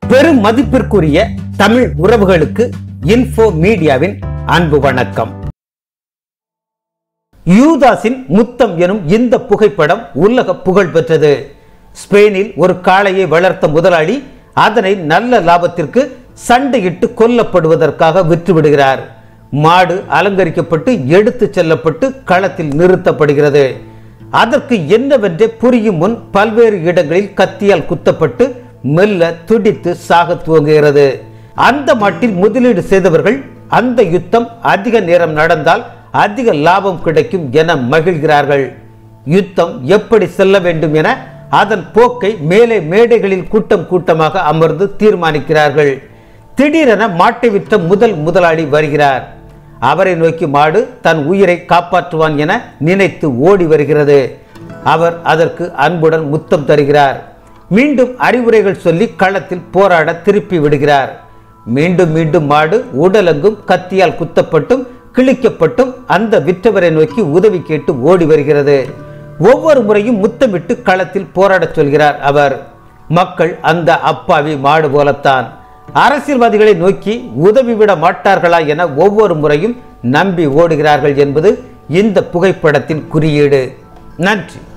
பெரும் மதிப்பிற்குரிய தமிழ் உறவுகளுக்கு இன்ஃபோ மீடியாவின் அன்பு வணக்கம் யூதாஸின் முத்தம் எனும் இந்த புகைப்படம் உலக புகழ் பெற்றது ஸ்பெயினில் ஒரு காளையை வளர்த்த முதலாளி அதனை நல்ல லாபத்திற்கு சண்டையிட்டு கொல்லப்படுவதற்காக விற்றுவிடுகிறார் மாடு அலங்கரிக்கப்பட்டு எடுத்து செல்லப்பட்டு களத்தில் நிறுத்தப்படுகிறது அதற்கு என்னவென்றே புரியும் முன் பல்வேறு இடங்களில் கத்தியால் குத்தப்பட்டு மெல்ல துடித்து சாக துவங்குகிறது அந்த மாட்டில் முதலீடு செய்தவர்கள் அந்த யுத்தம் அதிக நேரம் நடந்தால் அதிக லாபம் கிடைக்கும் என மகிழ்கிறார்கள் யுத்தம் எப்படி செல்ல வேண்டும் என அதன் போக்கை மேலே மேடைகளில் கூட்டம் கூட்டமாக அமர்ந்து தீர்மானிக்கிறார்கள் திடீரென மாட்டை விற்ற முதல் முதலாளி வருகிறார் அவரை நோக்கி மாடு தன் உயிரை காப்பாற்றுவான் என நினைத்து ஓடி வருகிறது அவர் அதற்கு அன்புடன் முத்தம் தருகிறார் மீண்டும் அறிவுரைகள் சொல்லி களத்தில் போராட திருப்பி விடுகிறார் மீண்டும் மீண்டும் மாடு உடலெங்கும் கத்தியால் குத்தப்பட்டும் கிழிக்கப்பட்டும் அந்த விற்றவரை நோக்கி உதவி கேட்டு ஓடி வருகிறது ஒவ்வொரு முறையும் முத்தமிட்டு களத்தில் போராடச் சொல்கிறார் அவர் மக்கள் அந்த அப்பாவி மாடு போலத்தான் அரசியல்வாதிகளை நோக்கி உதவி விட மாட்டார்களா என ஒவ்வொரு முறையும் நம்பி ஓடுகிறார்கள் என்பது இந்த புகைப்படத்தின் குறியீடு நன்றி